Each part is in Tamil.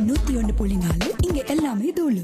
நூத்தி ஒன்னு புள்ளி நாலு இங்க எல்லாமே தூளு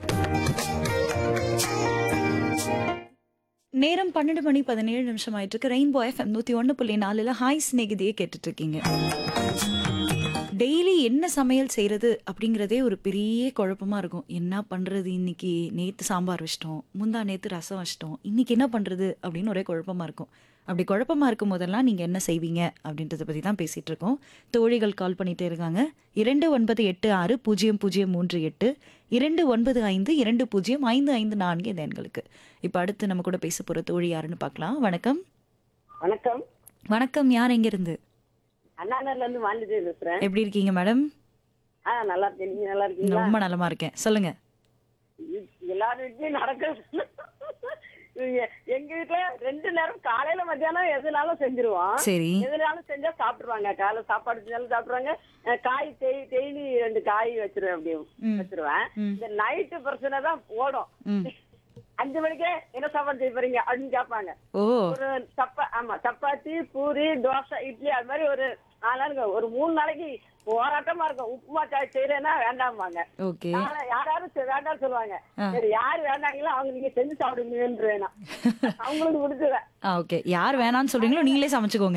நேரம் பன்னெண்டு மணி பதினேழு நிமிஷம் ஆயிட்டு இருக்கு ரெயின்போ எஃப்எம் நூத்தி ஒன்று புள்ளி நாலுல ஹாய் ஸ்நேகிதியே கேட்டுட்டு இருக்கீங்க டெய்லி என்ன சமையல் செய்யறது அப்படிங்கிறதே ஒரு பெரிய குழப்பமா இருக்கும் என்ன பண்றது இன்னைக்கு நேத்து சாம்பார் வச்சிட்டோம் முந்தா நேத்து ரசம் வச்சிட்டோம் இன்னைக்கு என்ன பண்றது அப்படின்னு ஒரே குழப்பமா இருக்கும் அப்படி குழப்பமா இருக்கும் போதெல்லாம் நீங்க என்ன செய்வீங்க அப்படின்றத பத்தி தான் பேசிட்டு இருக்கோம் தோழிகள் கால் பண்ணிட்டே இருக்காங்க இரண்டு ஒன்பது எட்டு ஆறு பூஜ்ஜியம் பூஜ்ஜியம் மூன்று எட்டு இரண்டு ஒன்பது ஐந்து இரண்டு பூஜ்ஜியம் ஐந்து ஐந்து நான்கு இந்த எண்களுக்கு இப்போ அடுத்து நம்ம கூட பேச போற தோழி யாருன்னு பார்க்கலாம் வணக்கம் வணக்கம் வணக்கம் யார் எங்க இருந்து அண்ணாநகர்ல இருந்து வாண்டிட்டு பேசுறேன் எப்படி இருக்கீங்க மேடம் ஆ நல்லா இருக்கேன் நீங்க நல்லா இருக்கீங்களா ரொம்ப நலமா இருக்கேன் சொல்லுங்க இது எல்லார் வீட்லயும் நடக்கிறது எ- எங்க வீட்டுல ரெண்டு நேரம் காலையில மத்தியானம் எதுனாலும் செஞ்சிருவோம் சரி எதுனாலும் செஞ்சா சாப்பிட்டுருவாங்க காலைல சாப்பாடு செஞ்சாலும் சாப்பிடுவாங்க அஹ் காய் தேய் டெய்லி ரெண்டு காய் வச்சிருவேன் அப்படியும் ம். வச்சிருவேன் ம். இந்த நைட்டு பிரச்சனை தான் ஓடும் ம் அஞ்சு மணிக்கே என்ன சாப்பாடு செய்ய போறீங்க அப்படின்னு கேட்பாங்க ஓ ஒரு சப்பா ஆமா சப்பாத்தி பூரி தோசை இட்லி அது மாதிரி ஒரு நாலு நாளுங்க ஒரு மூணு நாளைக்கு போராட்டமா இருக்கும் உப்புமா சாய் செய்யறேன்னா வேண்டாம்பாங்க ஓகே யாரா- யாராரும் சரி வேண்டாம் சொல்லுவாங்க ஆ. சரி யாரு வேண்டாங்களோ அவங்க நீங்க செஞ்சு சாப்பிடுங்கன்னு வேணாம் அவங்களுக்கு முடிச்சுவேன் ஆ ஓகே யார் வேணாம்னு சொல்றீங்களோ நீங்களே சமைச்சுக்கோங்க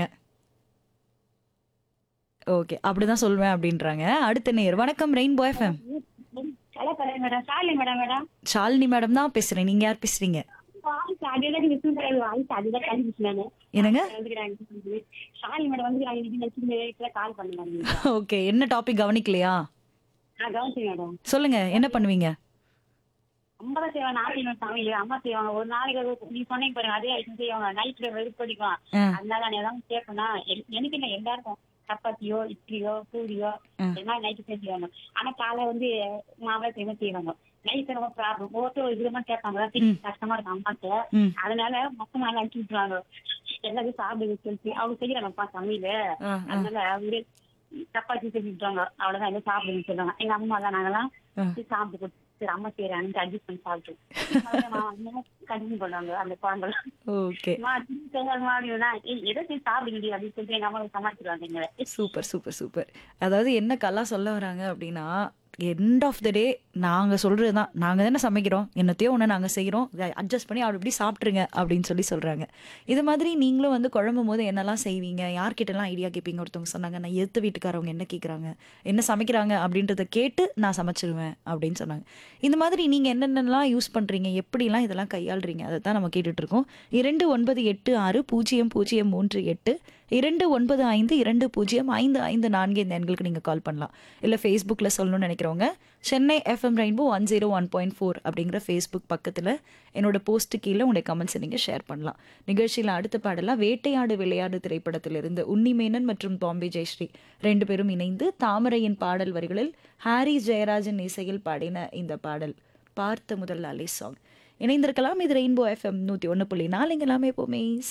ஓகே அப்படிதான் சொல்வேன் அப்படின்றாங்க அடுத்த நேர் வணக்கம் ரெயின்போ எஃப்எம் ஹலோ பரவாயில்ல மேடம் சாலி மேடம் மேடம் ஷாலினி மேடம் தான் பேசுறேன் நீங்க யார் பேசுறீங்க வாய்ஸ் அதேதான் நீங்க சூப்பராக வாய்ஸ் அதுதான் கண்டுபிடிச்சு நானு என்னங்க வந்துக்கிறாங்க சாலி மேடம் வந்துக்கிறாங்க இன்னைக்கு நான் சின்ன வயசுல கால் பண்ணுங்க ஓகே என்ன டாபிக் கவனிக்கலையா நான் கவனிச்சேன் மேடம் சொல்லுங்க என்ன பண்ணுவீங்க அம்மா தான் செய்வாங்க நான் செய்வேன் சமையல் அம்மா செய்வாங்க ஒரு நாளைக்கு ஒரு- நீ சொன்னீங்க பாருங்க அதே ஐட்டம் செய்வாங்க நைட்ல வெறுப்படிக்கும் ஆ. அதனால நான் ஏதாவது கேட்பேன்னா என்- எனக்கு இல்லை எல்லாருக்கும் சப்பாத்தியோ இட்லியோ பூரியோ ஆ. எல்லாம் நைட்டு செஞ்சுவாங்க ஆனா காலை வந்து மாவை செய்வேன் செய்வாங்க நைட் ரொம்ப ப்ராப்ளம் ஒவ்வொருத்தர் ஒரு விதமா கேட்பாங்க திருப்பி கஷ்டமா இருக்கும் அம்மாக்கு ம் அதனால மொத்தமா அனுப்பிச்சு விட்டுருவாங்க எல்லாத்தையும் சாப்பிடுங்க சொல்லி அவங்க செய்யறாங்கப்பா சமையல் ஆ, ஆ. அதனால அவரு சப்பாத்தி செஞ்சு விட்டுருவாங்க அவ்வளவுதான் எல்லாம் சாப்பிடுன்னு சொல்லுவாங்க எங்க அம்மா தான் நாங்கெல்லாம் ஆ. சரி, சாப்பிட்டு கொடுத்து சரி அம்மா செய்யறாங்க அட்ஜஸ்ட் பண்ணி சாப்பிட்டு கண்டினியூ பண்ணுவாங்க அந்த குழம்பெல்லாம் ஓகே அம்மா, திருப்பி செய்யாத மாதிரினா, ஏய், எதை செஞ்சு சாப்பிடுங்கடி அப்படின்னு சொல்லிட்டு எங்க அம்மா சமாளிச்சிருவாங்க எங்களை சூப்பர் சூப்பர் சூப்பர் அதாவது என்ன கலா சொல்ல வராங்க அப்படின்னா எண்ட் ஆஃப் த டே நாங்கள் சொல்கிறது தான் நாங்கள் தானே சமைக்கிறோம் என்னத்தையோ ஒன்று நாங்கள் செய்கிறோம் அட்ஜஸ்ட் பண்ணி அப்படி இப்படி சாப்பிட்ருங்க அப்படின்னு சொல்லி சொல்கிறாங்க இது மாதிரி நீங்களும் வந்து குழம்பும் போது என்னெல்லாம் செய்வீங்க யார்கிட்டலாம் ஐடியா கேட்பீங்க ஒருத்தவங்க சொன்னாங்க நான் எதிர்த்து வீட்டுக்காரவங்க என்ன கேட்குறாங்க என்ன சமைக்கிறாங்க அப்படின்றத கேட்டு நான் சமைச்சிருவேன் அப்படின்னு சொன்னாங்க இந்த மாதிரி நீங்கள் என்னென்னலாம் யூஸ் பண்ணுறீங்க எப்படிலாம் இதெல்லாம் கையாளுறீங்க அதை தான் நம்ம கேட்டுட்டு இருக்கோம் இரண்டு ஒன்பது எட்டு ஆறு பூஜ்ஜியம் பூஜ்ஜியம் மூன்று எட்டு இரண்டு ஒன்பது ஐந்து இரண்டு பூஜ்ஜியம் ஐந்து ஐந்து நான்கு இந்த எண்களுக்கு நீங்கள் கால் பண்ணலாம் இல்லை ஃபேஸ்புக்கில் சொல்லணும்னு நினைக்கிறவங்க Chennai FM rainbow one zero one point four அப்படிங்கிற ஃபேஸ்புக் பக்கத்தில் என்னோட போஸ்ட்டு கீழே உங்களுடைய கமெண்ட்ஸை நீங்கள் ஷேர் பண்ணலாம் நிகழ்ச்சியில் அடுத்த பாடலாம் வேட்டையாடு விளையாடு திரைப்படத்திலிருந்து உன்னிமேனன் மற்றும் பாம்பே ஜெயஸ்ரீ ரெண்டு பேரும் இணைந்து தாமரையின் பாடல் வரிகளில் ஹாரி ஜெயராஜன் இசையில் பாடின இந்த பாடல் பார்த்த முதல் அலை சாங் இணைந்திருக்கலாம் இது ரெயின்போ எஃப்எம் நூற்றி ஒன்று புள்ளி நாலுங்க எல்லாமே எப்போவுமே